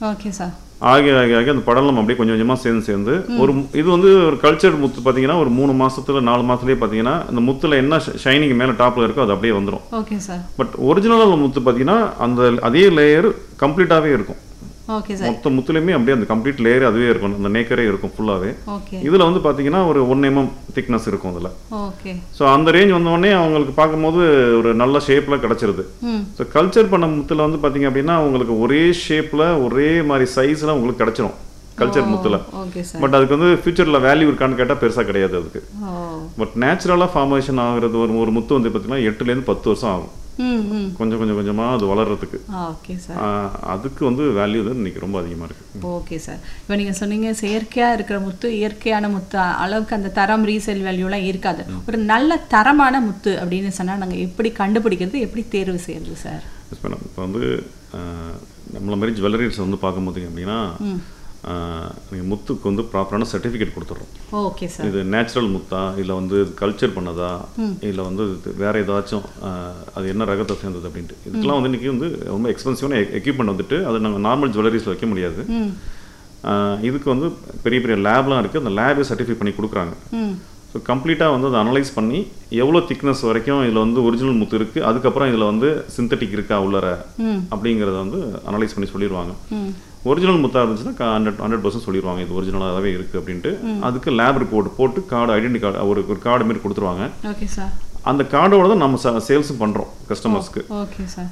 okay sir ஆகி ஆகி ஆகி அந்த படலம் அப்படியே கொஞ்சம் கொஞ்சமாக சேர்ந்து சேர்ந்து ஒரு மு- இது வந்து ஒரு கல்ச்சர் முத்து பார்த்தீங்கன்னா ஒரு மூணு மாசத்துல நாலு மாசத்துலயே பார்த்தீங்கன்னா அந்த முத்துல என்ன ஷைனிங் மேலே டாப்ல இருக்கோ அது அப்படியே வந்துடும் ஓகே சார் பட் ஒரிஜினல் முத்து பார்த்தீங்கன்னா அந்த அதே லேயர் கம்ப்ளீட்டாகவே இருக்கும் ஓகே சார் மொத்த முத்துலையுமே அப்படியே அந்த கம்ப்ளீட் லேயர் அதுவே இருக்கும் அந்த நேக்கரே இருக்கும் ஃபுல்லாகவே ஓகே இதில் வந்து பார்த்தீங்கன்னா ஒரு ஒன் எம்எம் திக்னஸ் இருக்கும் அதில் ஓகே ஸோ அந்த ரேஞ்ச் வந்தோடனே அவங்களுக்கு பார்க்கும்போது ஒரு நல்ல ஷேப்பில் கிடச்சிருது ம் ஸோ கல்ச்சர் பண்ண முத்தில் வந்து பார்த்தீங்க அப்படின்னா உங்களுக்கு ஒரே ஷேப்பில் ஒரே மாதிரி சைஸில் உங்களுக்கு கிடச்சிரும் கல்ச்சர் முத்தில் ஓகே சார் பட் அதுக்கு வந்து ஃபியூச்சரில் வேல்யூ இருக்கான்னு கேட்டால் பெருசாக கிடையாது அதுக்கு ஓ பட் நேச்சுரலாக ஃபார்மேஷன் ஆகுறது ஒரு ஒரு முத்து வந்து பார்த்தீங்கன்னா எட்டுலேருந்து பத்து வருஷம் ஆகும் ம் ம் கொஞ்சம் கொஞ்சம் கொஞ்சமாக அது வளர்றதுக்கு ஓகே சார் ஆஹ் அதுக்கு வந்து வேல்யூ வந்து இன்னைக்கு ரொம்ப அதிகமாக இருக்குது ஓகே சார் இப்போ நீங்கள் சொன்னீங்க செயற்கையாக இருக்கிற முத்து இயற்கையான முத்து அளவுக்கு அந்த தரம் ரீசேல் வேல்யூலாம் இருக்காது ஒரு நல்ல தரமான முத்து அப்படின்னு சொன்னால் நாங்கள் எப்படி கண்டுபிடிக்கிறது எப்படி தேர்வு செய்யறது சார் எஸ் மேடம் இப்போ வந்து ஆஹ் நம்மள மாதிரி ஜுவல்லரிஸ் வந்து பார்க்கும்போது அப்படின்னா நீங்கள் முத்துக்கு வந்து ப்ராப்பரான சர்டிஃபிகேட் கொடுத்துட்றோம் ஓகே சார் இது நேச்சுரல் முத்தா இல்லை வந்து கல்ச்சர் பண்ணதா இல்லை வந்து இது வேற ஏதாச்சும் ஆஹ், அது என்ன ரகத்தை சேர்ந்தது அப்படின்ட்டு இதுக்கெல்லாம் வந்து இன்னைக்கு வந்து ரொம்ப எக்ஸ்பென்சிவான எக்யூப்மெண்ட் வந்துட்டு அது நாங்கள் நார்மல் ஜுவல்லரிஸில் வைக்க முடியாது ம் ஆஹ், இதுக்கு வந்து பெரிய பெரிய லேப்லாம் இருக்குது அந்த லேபே சர்டிஃபை பண்ணி கொடுக்குறாங்க ம் ஸோ கம்ப்ளீட்டாக வந்து அதை அனலைஸ் பண்ணி எவ்வளோ திக்னஸ் வரைக்கும் இதில் வந்து ஒரிஜினல் முத்து இருக்குது அதுக்கப்புறம் இதில் வந்து சிந்தட்டிக் இருக்கா உள்ளர ம் அப்படிங்கிறத வந்து அனலைஸ் பண்ணி சொல்லிடுவாங்க ம் ஒரிஜினல் முத்தா இருந்துச்சுன்னா ஹண்ட்ரட் ஹண்ட்ரட் பர்சன்ட் சொல்லிடுவாங்க இது ஒரிஜினலாகவே இருக்குது அப்படின்ட்டு அதுக்கு லேப் ரிப்போர்ட் போட்டு கார்டு ஐடென்டி கார்டு ஒரு ஒரு கார்டு மாரி கொடுத்துருவாங்க ஓகே சார் அந்த கார்டோட தான் நம்ம சேல்ஸும் பண்ணுறோம் கஸ்டமர்ஸ்க்கு ஓகே சார்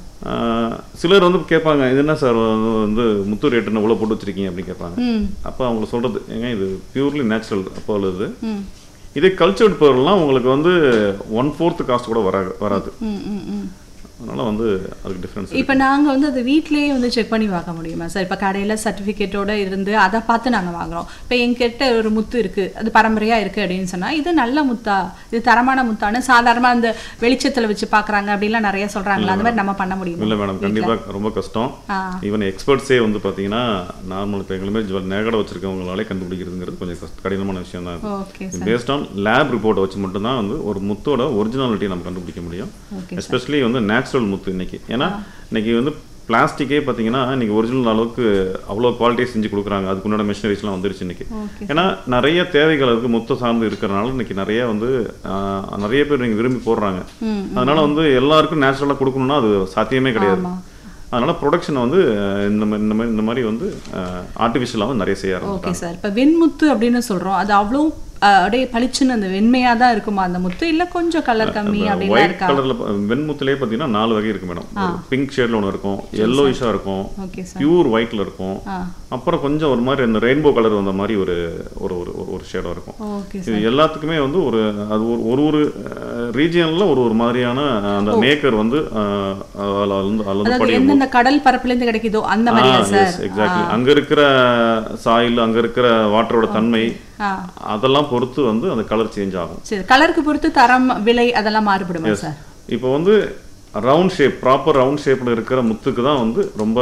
சிலர் வந்து கேட்பாங்க இது என்ன சார் வந்து முத்து ரேட்டு இவ்வளோ போட்டு வச்சிருக்கீங்க அப்படின்னு கேட்பாங்க ம் அப்போ அவங்க சொல்கிறது ஏங்க இது பியூர்லி நேச்சுரல் அப்போ இது ம் இதே கல்ச்சர்ட் பொருள்லாம் உங்களுக்கு வந்து ஒன் ஃபோர்த் காஸ்ட் கூட வராது வராது ம் ம் ம் அதனால வந்து அதுக்கு டிஃப்ரென்ஸ் இப்போ நாங்கள் வந்து அதை வீட்டிலேயே வந்து செக் பண்ணி பார்க்க முடியுமா சார் இப்போ கடையில் சர்டிஃபிகேட்டோட இருந்து அதை பார்த்து நாங்கள் வாங்குறோம் இப்போ எங்கிட்ட ஒரு முத்து இருக்குது அது பரம்பரையாக இருக்குது அப்படின்னு சொன்னால் இது நல்ல முத்தா இது தரமான முத்தான்னு சாதாரணமாக அந்த வெளிச்சத்தில் வச்சு பார்க்குறாங்க அப்படின்லாம் நிறைய சொல்கிறாங்களா அந்த மாதிரி நம்ம பண்ண முடியுமா இல்லை மேடம் கண்டிப்பாக ரொம்ப கஷ்டம் ஆ ஈவன் எக்ஸ்பர்ட்ஸே வந்து பார்த்தீங்கன்னா நார்மல் இப்போ எங்களுமே ஜுவல் நேகடை வச்சிருக்கவங்களாலே கண்டுபிடிக்கிறதுங்கிறது கொஞ்சம் கஷ்ட- கடினமான விஷயம் தான் ஓகே பேஸ்ட் ஆன் லேப் ரிப்போர்ட்டை வச்சு மட்டும்தான் வந்து ஒரு முத்தோட ஒரிஜினாலிட்டி நம்ம கண்டுபிடிக்க முடியும் ஓகே எஸ்பெஷலி வந்து நேச்சுரல் முத்து இன்னைக்கு ஏன்னா இன்னைக்கு வந்து பிளாஸ்டிக்கே பார்த்தீங்கன்னா இன்னைக்கு ஒரிஜினல் அளவுக்கு அவ்வளோ குவாலிட்டியை செஞ்சு கொடுக்குறாங்க அதுக்கு உண்டான மிஷினரிஸ்லாம் வந்துருச்சு இன்னைக்கு ஓகே ஏன்னா நிறைய தேவைகள் இருக்கு முத்த சார்ந்து இருக்கிறனால இன்னைக்கு நிறைய வந்து ஆஹ், நிறைய பேர் நீங்க விரும்பி போடுறாங்க ம் அதனால வந்து எல்லாருக்கும் நேச்சுரலாக கொடுக்கணும்னா அது சாத்தியமே கிடையாது ஆமா அதனால ப்ரொடக்ஷனை வந்து அஹ், இந்த மாதிரி இந்த மாதிரி இந்த மாதிரி வந்து ஆர்டிஃபிஷியலாக வந்து நிறைய செய்ய ஆரம்பிச்சிட்டாங்க ஓகே சார் இப்போ வெண்முத்து அப்படின்னு சொல்கிறோம் அது அவ்வளோ அஹ், அப்படியே பளிச்சுன்னு அந்த வெண்மையாக தான் இருக்குமா அந்த முத்து இல்லை கொஞ்சம் கலர் கம்மி அப்படின்லாம் ஒயிட் இருக்கா கலர்ல வெண்முத்திலே பார்த்தீங்கன்னா நாலு வகை இருக்கு மேடம் பிங்க் ஷேட்ல ஒன்று இருக்கும் எல்லோயிஷா இருக்கும் ஓகே சார் பியூர் ஒயிட்ல இருக்கும் ஆ அப்புறம் கொஞ்சம் ஒரு மாதிரி இந்த ரெயின்போ கலர் வந்த மாதிரி ஒரு ஒரு ஒரு ஒரு ஷேடும் இருக்கும் ஓகே இது எல்லாத்துக்குமே வந்து ஒரு அது ஒரு ஒரு ஒரு ரீஜியனில் ஒரு ஒரு மாதிரியான அஹ், அந்த நேக்கர் வந்து அஹ், அதுல வந்து அதுல வந்து அதாவது படியும் எந்தெந்த கடல் பரப்புலேருந்து கிடைக்குதோ அந்த மாதிரியா சார் எக்ஸாக்ட்லி அங்க இருக்கிற சாயில் அங்க இருக்கிற வாட்டரோட தன்மை ஆ அதெல்லாம் பொறுத்து வந்து அந்த கலர் சேஞ்ச் ஆகும் சரி கலருக்கு பொறுத்து தரம் விலை அதெல்லாம் மாறுபடுமா சார் இப்போ வந்து ரவுண்ட் ஷேப் ப்ராப்பர் ரவுண்ட் ஷேப்ல இருக்கிற முத்துக்கு தான் வந்து ரொம்ப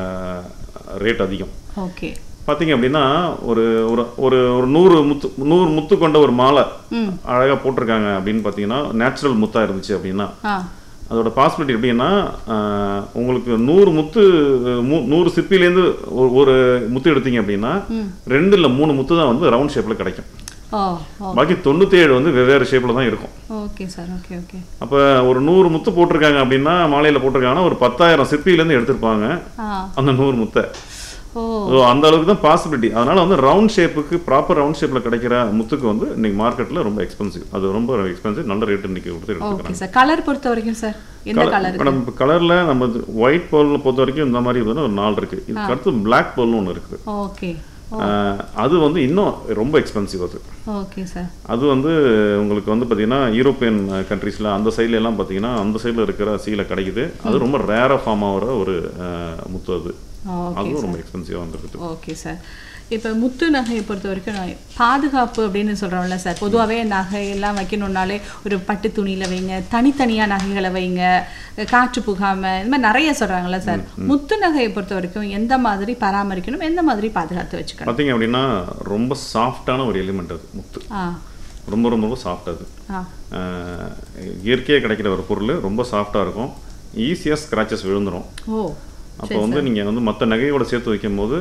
ரேட் அதிகம் ஓகே பார்த்தீங்க அப்படின்னா ஒரு ஒரு ஒரு ஒரு நூறு முத்து நூறு முத்து கொண்ட ஒரு மாலை ம் அழகா போட்டிருக்காங்க அப்படின்னு பார்த்தீங்கன்னா நேச்சுரல் முத்தா இருந்துச்சு அப்படின்னா ஆ அதோட பாசிபிலிட்டி எப்படின்னா ஆஹ், உங்களுக்கு நூறு முத்து மூ- நூறு சிப்பிலேருந்து ஒரு ஒரு முத்து எடுத்தீங்க அப்படின்னா ரெண்டு இல்லை மூணு முத்து தான் வந்து ரவுண்ட் ஷேப்ல கிடைக்கும் ஓ ஓ பாக்கி தொண்ணூத்தி ஏழு வந்து வெவ்வேறு ஷேப்ல தான் இருக்கும் ஓகே சார் ஓகே ஓகே அப்ப ஒரு நூறு முத்து போட்டிருக்காங்க அப்படின்னா மாலையில போட்டிருக்காங்கன்னா ஒரு பத்தாயிரம் சிப்பிலேருந்து எடுத்திருப்பாங்க ஆ அந்த நூறு முத்தை ஓ ஸோ அந்த அளவுக்கு தான் பாசிபிலிட்டி அதனால வந்து ரவுண்ட் ஷேப்புக்கு ப்ராப்பர் ரவுண்ட் ஷேப்ல கிடைக்கிற முத்துக்கு வந்து இன்னைக்கு மார்க்கெட்ல ரொம்ப எக்ஸ்பென்சிவ் அது ரொம்ப எக்ஸ்பென்சிவ் நல்ல ரேட் இன்னைக்கு கொடுத்து எடுத்துக்கிறாங்க ஓகே சார் கலர் பொறுத்த வரைக்கும் சார் எந்த கலர் மேடம் இப்போ கலர்ல நம்ம ஒயிட் பேர்ல பொறுத்த வரைக்கும் இந்த மாதிரி வந்து ஒரு நாலு இருக்கு இதுக்கு அடுத்து பிளாக் பேர்னு ஒன்று இருக்குது ஓகே ஆஹ் அது வந்து இன்னும் ரொம்ப எக்ஸ்பென்சிவ் அது ஓகே சார் அது வந்து உங்களுக்கு வந்து பார்த்தீங்கன்னா யூரோப்பியன் கண்ட்ரீஸில் அந்த சைடுல எல்லாம் பார்த்தீங்கன்னா அந்த சைடில் இருக்கிற சீலை கிடைக்குது அது ரொம்ப ரேராக ஃபார்ம் ஆகிற ஒரு ஆஹ் முத்து அது ஓகே அதுவும் ரொம்ப எக்ஸ்பென்சிவாக வந்துருக்குது ஓகே சார் இப்போ முத்து நகையை பொறுத்த வரைக்கும் நான் பாதுகாப்பு அப்படின்னு சொல்கிறோம்ல சார் பொதுவாகவே நகையெல்லாம் வைக்கணுன்னாலே ஒரு பட்டு துணியில் வைங்க தனித்தனியாக நகைகளை வைங்க காற்று புகாமல் இந்த மாதிரி நிறைய சொல்கிறாங்கல்ல சார் முத்து நகையை பொறுத்த வரைக்கும் எந்த மாதிரி பராமரிக்கணும் எந்த மாதிரி பாதுகாத்து வச்சுக்கணும் பார்த்தீங்க அப்படின்னா ரொம்ப சாஃப்டான ஒரு எலிமெண்ட் அது முத்து ஆ ரொம்ப ரொம்ப ரொம்ப சாஃப்ட் அது ஆ ஆஹ் இயற்கையாக கிடைக்கிற ஒரு பொருள் ரொம்ப சாஃப்டாக இருக்கும் ஈஸியாக ஸ்க்ராச்சஸ் விழுந்துரும் ஓ அப்போ வந்து நீங்கள் வந்து மற்ற நகையோட சேர்த்து வைக்கும் போது